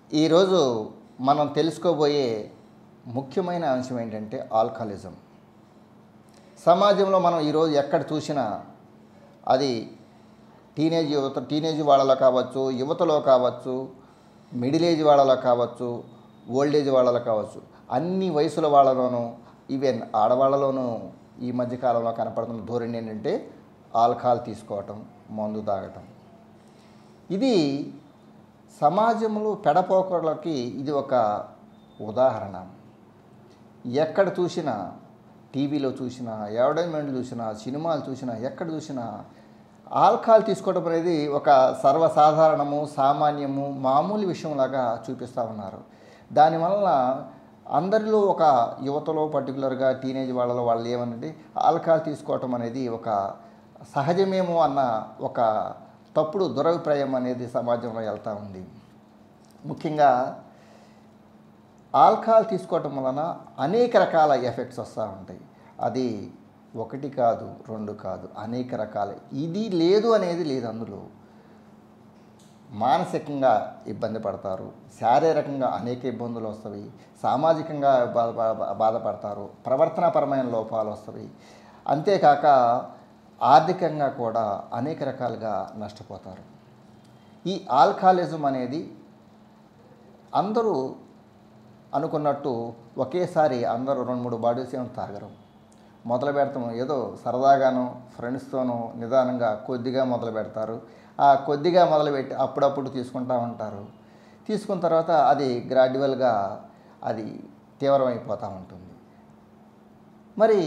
ఈరోజు మనం తెలుసుకోబోయే ముఖ్యమైన అంశం ఏంటంటే ఆల్కహాలిజం సమాజంలో మనం ఈరోజు ఎక్కడ చూసినా అది టీనేజ్ యువత టీనేజ్ వాళ్ళలో కావచ్చు యువతలో కావచ్చు మిడిల్ ఏజ్ వాళ్ళలో కావచ్చు ఓల్డ్ ఏజ్ వాళ్ళలో కావచ్చు అన్ని వయసుల వాళ్ళలోనూ ఈవెన్ ఆడవాళ్ళలోనూ ఈ మధ్యకాలంలో కనపడుతున్న ధోరణి ఏంటంటే ఆల్కహాల్ తీసుకోవటం మందు తాగటం ఇది సమాజంలో పెడపోకడలకి ఇది ఒక ఉదాహరణ ఎక్కడ చూసినా టీవీలో చూసినా అడ్వర్టైజ్మెంట్లు చూసినా సినిమాలు చూసినా ఎక్కడ చూసినా ఆల్కహాల్ తీసుకోవడం అనేది ఒక సర్వసాధారణము సామాన్యము మామూలు విషయంలాగా చూపిస్తూ ఉన్నారు దానివల్ల అందరిలో ఒక యువతలో పర్టికులర్గా టీనేజ్ వాళ్ళలో వాళ్ళు ఏమనంటే ఆల్కహాల్ తీసుకోవటం అనేది ఒక సహజమేమో అన్న ఒక తప్పుడు దురభిప్రాయం అనేది సమాజంలో వెళ్తూ ఉంది ముఖ్యంగా ఆల్కహాల్ తీసుకోవటం వలన అనేక రకాల ఎఫెక్ట్స్ వస్తూ ఉంటాయి అది ఒకటి కాదు రెండు కాదు అనేక రకాల ఇది లేదు అనేది లేదు అందులో మానసికంగా ఇబ్బంది పడతారు శారీరకంగా అనేక ఇబ్బందులు వస్తాయి సామాజికంగా బాధ బా- బాధపడతారు ప్రవర్తనాపరమైన లోపాలు వస్తాయి అంతేకాక ఆర్థికంగా కూడా అనేక రకాలుగా నష్టపోతారు ఈ ఆల్కహాలిజం అనేది అందరూ అనుకున్నట్టు ఒకేసారి అందరూ రెండు మూడు బాటిల్స్ ఏమి తాగరు మొదలు పెడతాం ఏదో సరదాగాను ఫ్రెండ్స్తోనూ నిదానంగా కొద్దిగా మొదలు పెడతారు ఆ కొద్దిగా మొదలుపెట్టి అప్పుడప్పుడు తీసుకుంటూ ఉంటారు తీసుకున్న తర్వాత అది గ్రాడ్యువల్గా అది తీవ్రమైపోతూ ఉంటుంది మరి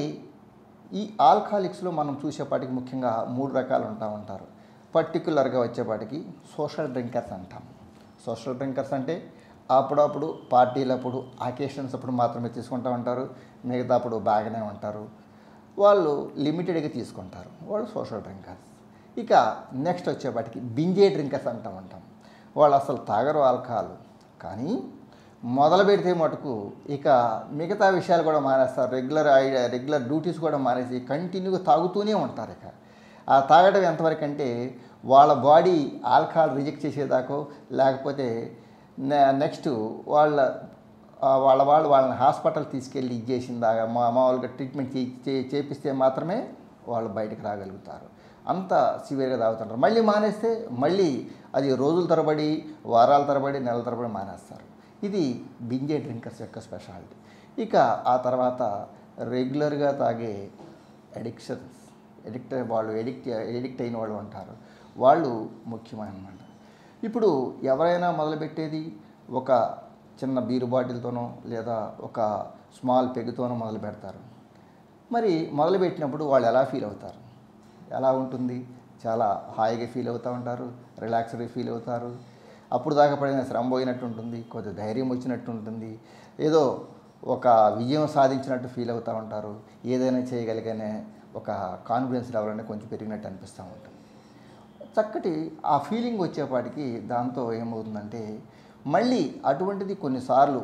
ఈ ఆల్కహాలిక్స్లో మనం చూసేపాటికి ముఖ్యంగా మూడు రకాలు ఉంటా ఉంటారు పర్టికులర్గా వచ్చేపాటికి సోషల్ డ్రింకర్స్ అంటాం సోషల్ డ్రింకర్స్ అంటే అప్పుడప్పుడు పార్టీలప్పుడు అకేషన్స్ అప్పుడు మాత్రమే తీసుకుంటూ ఉంటారు మిగతా అప్పుడు బాగానే ఉంటారు వాళ్ళు లిమిటెడ్గా తీసుకుంటారు వాళ్ళు సోషల్ డ్రింకర్స్ ఇక నెక్స్ట్ వచ్చేపాటికి బింజే డ్రింకర్స్ అంటాం అంటాం వాళ్ళు అసలు తాగరు ఆల్కహాల్ కానీ మొదలు పెడితే మటుకు ఇక మిగతా విషయాలు కూడా మానేస్తారు రెగ్యులర్ ఐ- రెగ్యులర్ డ్యూటీస్ కూడా మానేసి కంటిన్యూగా తాగుతూనే ఉంటారు ఇక ఆ తాగడం ఎంతవరకు అంటే వాళ్ళ బాడీ ఆల్కహాల్ రిజెక్ట్ చేసేదాకో లేకపోతే నె- నెక్స్ట్ వాళ్ళ ఆ వాళ్ళ వాళ్ళు వాళ్ళని హాస్పిటల్ తీసుకెళ్ళి ఇది చేసిందాగా మా మామూలుగా ట్రీట్మెంట్ చే- చే- చేపిస్తే మాత్రమే వాళ్ళు బయటకు రాగలుగుతారు అంత సివియర్గా తాగుతుంటారు మళ్ళీ మానేస్తే మళ్ళీ అది రోజుల తరబడి వారాల తరబడి నెలల తరబడి మానేస్తారు ఇది బింజే డ్రింకర్స్ యొక్క స్పెషాలిటీ ఇక ఆ తర్వాత రెగ్యులర్గా తాగే అడిక్షన్స్ ఎడిక్ట్ వాళ్ళు ఎడిక్ట్ ఎడిక్ట్ అయిన వాళ్ళు ఉంటారు వాళ్ళు ముఖ్యమైనమాట ఇప్పుడు ఎవరైనా మొదలుపెట్టేది ఒక చిన్న బీరు బాటిల్తోనో లేదా ఒక స్మాల్ పెగ్గుతోనో మొదలు పెడతారు మరి మొదలుపెట్టినప్పుడు వాళ్ళు ఎలా ఫీల్ అవుతారు ఎలా ఉంటుంది చాలా హాయిగా ఫీల్ అవుతూ ఉంటారు రిలాక్స్డ్గా ఫీల్ అవుతారు అప్పుడు దాకా పడిన శ్రమ పోయినట్టు ఉంటుంది కొద్ది ధైర్యం వచ్చినట్టు ఉంటుంది ఏదో ఒక విజయం సాధించినట్టు ఫీల్ అవుతూ ఉంటారు ఏదైనా చేయగలిగానే ఒక కాన్ఫిడెన్స్ లెవెల్ అనేది కొంచెం పెరిగినట్టు అనిపిస్తూ ఉంటుంది చక్కటి ఆ ఫీలింగ్ వచ్చేపాటికి దాంతో ఏమవుతుందంటే మళ్ళీ అటువంటిది కొన్నిసార్లు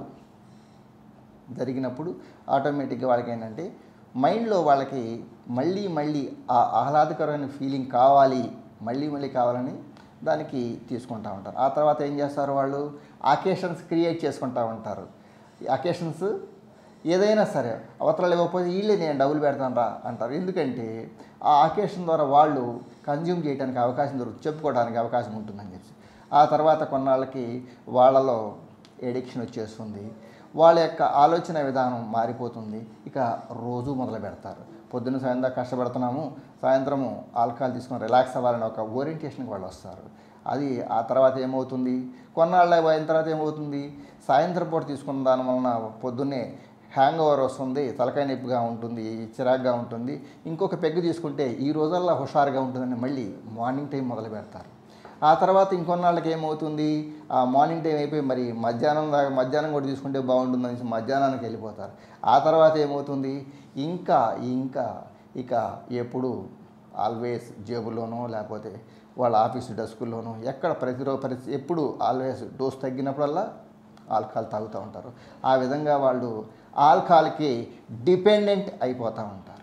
జరిగినప్పుడు ఆటోమేటిక్గా వాళ్ళకి ఏంటంటే మైండ్లో వాళ్ళకి మళ్ళీ మళ్ళీ ఆ ఆహ్లాదకరమైన ఫీలింగ్ కావాలి మళ్ళీ మళ్ళీ కావాలని దానికి తీసుకుంటా ఉంటారు ఆ తర్వాత ఏం చేస్తారు వాళ్ళు అకేషన్స్ క్రియేట్ చేసుకుంటా ఉంటారు ఈ అకేషన్స్ ఏదైనా సరే అవతరాలు ఇవ్వకపోతే వీళ్ళే నేను డబ్బులు పెడతాను రా అంటారు ఎందుకంటే ఆ అకేషన్ ద్వారా వాళ్ళు కన్జ్యూమ్ చేయడానికి అవకాశం దొరుకుతుంది చెప్పుకోవడానికి అవకాశం ఉంటుందని చెప్పి ఆ తర్వాత కొన్నాళ్ళకి వాళ్ళలో ఎడిక్షన్ వచ్చేస్తుంది వాళ్ళ యొక్క ఆలోచన విధానం మారిపోతుంది ఇక రోజు మొదలు పెడతారు పొద్దున్న సాయంత్రం కష్టపడుతున్నాము సాయంత్రము ఆల్కహాల్ తీసుకొని రిలాక్స్ అవ్వాలని ఒక ఓరియంటేషన్కి వాళ్ళు వస్తారు అది ఆ తర్వాత ఏమవుతుంది కొన్నాళ్ళ అయిన తర్వాత ఏమవుతుంది సాయంత్రం పూట తీసుకున్న దాని వలన పొద్దున్నే హ్యాంగ్ ఓవర్ వస్తుంది తలకాయ నొప్పిగా ఉంటుంది చిరాగ్గా ఉంటుంది ఇంకొక పెగ్గు తీసుకుంటే ఈ రోజుల్లో హుషారుగా ఉంటుందని మళ్ళీ మార్నింగ్ టైం మొదలు పెడతారు ఆ తర్వాత ఇంకొన్నాళ్ళకి ఏమవుతుంది ఆ మార్నింగ్ టైం అయిపోయి మరి మధ్యాహ్నం దాకా మధ్యాహ్నం కూడా తీసుకుంటే బాగుంటుందని మధ్యాహ్నానికి వెళ్ళిపోతారు ఆ తర్వాత ఏమవుతుంది ఇంకా ఇంకా ఇక ఎప్పుడు ఆల్వేస్ జేబులోనో లేకపోతే వాళ్ళ ఆఫీస్ డెస్కుల్లోనో ఎక్కడ ప్రతిరోజు ప్రతి ఎప్పుడు ఆల్వేస్ డోస్ తగ్గినప్పుడల్లా ఆల్కహాల్ తాగుతూ ఉంటారు ఆ విధంగా వాళ్ళు ఆల్కహాల్కి డిపెండెంట్ అయిపోతూ ఉంటారు